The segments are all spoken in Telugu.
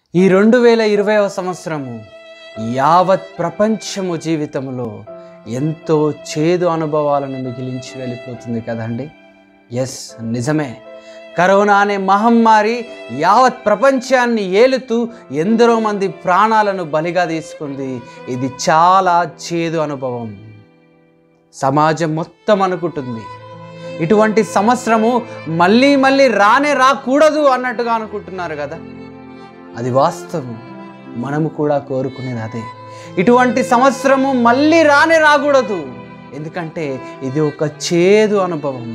ఈ రెండు వేల ఇరవైవ సంవత్సరము యావత్ ప్రపంచము జీవితంలో ఎంతో చేదు అనుభవాలను మిగిలించి వెళ్ళిపోతుంది కదండి ఎస్ నిజమే కరోనా అనే మహమ్మారి యావత్ ప్రపంచాన్ని ఏలుతూ ఎందరో మంది ప్రాణాలను బలిగా తీసుకుంది ఇది చాలా చేదు అనుభవం సమాజం మొత్తం అనుకుంటుంది ఇటువంటి సంవత్సరము మళ్ళీ మళ్ళీ రానే రాకూడదు అన్నట్టుగా అనుకుంటున్నారు కదా అది వాస్తవం మనము కూడా కోరుకునేది అదే ఇటువంటి సంవత్సరము మళ్ళీ రానే రాకూడదు ఎందుకంటే ఇది ఒక చేదు అనుభవం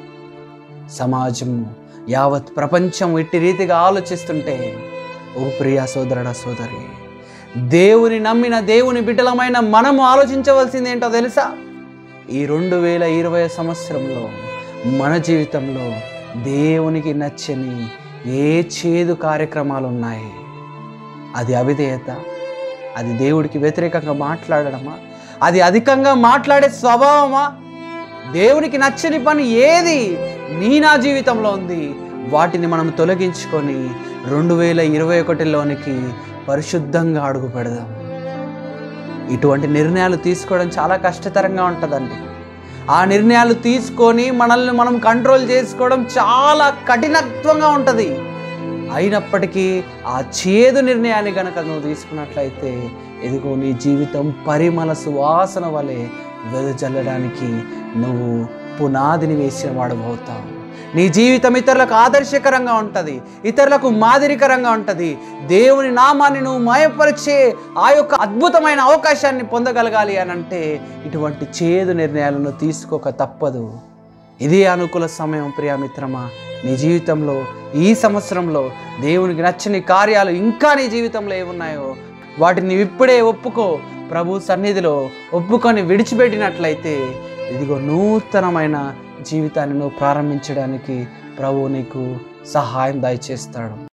సమాజము యావత్ ప్రపంచం ఇట్టి రీతిగా ఆలోచిస్తుంటే ఓ ప్రియా సోదరుడ సోదరి దేవుని నమ్మిన దేవుని బిడ్డలమైన మనము ఆలోచించవలసింది ఏంటో తెలుసా ఈ రెండు వేల ఇరవై సంవత్సరంలో మన జీవితంలో దేవునికి నచ్చని ఏ చేదు కార్యక్రమాలు ఉన్నాయి అది అవిధేయత అది దేవుడికి వ్యతిరేకంగా మాట్లాడడమా అది అధికంగా మాట్లాడే స్వభావమా దేవునికి నచ్చని పని ఏది నీ నా జీవితంలో ఉంది వాటిని మనం తొలగించుకొని రెండు వేల ఇరవై ఒకటిలోనికి పరిశుద్ధంగా అడుగు పెడదాం ఇటువంటి నిర్ణయాలు తీసుకోవడం చాలా కష్టతరంగా ఉంటుందండి ఆ నిర్ణయాలు తీసుకొని మనల్ని మనం కంట్రోల్ చేసుకోవడం చాలా కఠినత్వంగా ఉంటుంది అయినప్పటికీ ఆ చేదు నిర్ణయాన్ని కనుక నువ్వు తీసుకున్నట్లయితే ఇదిగో నీ జీవితం పరిమళ సువాసన వలె వెదజల్లడానికి నువ్వు పునాదిని వేసిన వాడు అవుతావు నీ జీవితం ఇతరులకు ఆదర్శకరంగా ఉంటుంది ఇతరులకు మాదిరికరంగా ఉంటుంది దేవుని నామాన్ని నువ్వు మాయపరిచే ఆ యొక్క అద్భుతమైన అవకాశాన్ని పొందగలగాలి అని అంటే ఇటువంటి చేదు నిర్ణయాలను తీసుకోక తప్పదు ఇదే అనుకూల సమయం ప్రియామిత్రమా నీ జీవితంలో ఈ సంవత్సరంలో దేవునికి నచ్చని కార్యాలు ఇంకా నీ జీవితంలో ఏమున్నాయో వాటిని ఇప్పుడే ఒప్పుకో ప్రభు సన్నిధిలో ఒప్పుకొని విడిచిపెట్టినట్లయితే ఇదిగో నూతనమైన జీవితాన్ని నువ్వు ప్రారంభించడానికి ప్రభు నీకు సహాయం దయచేస్తాడు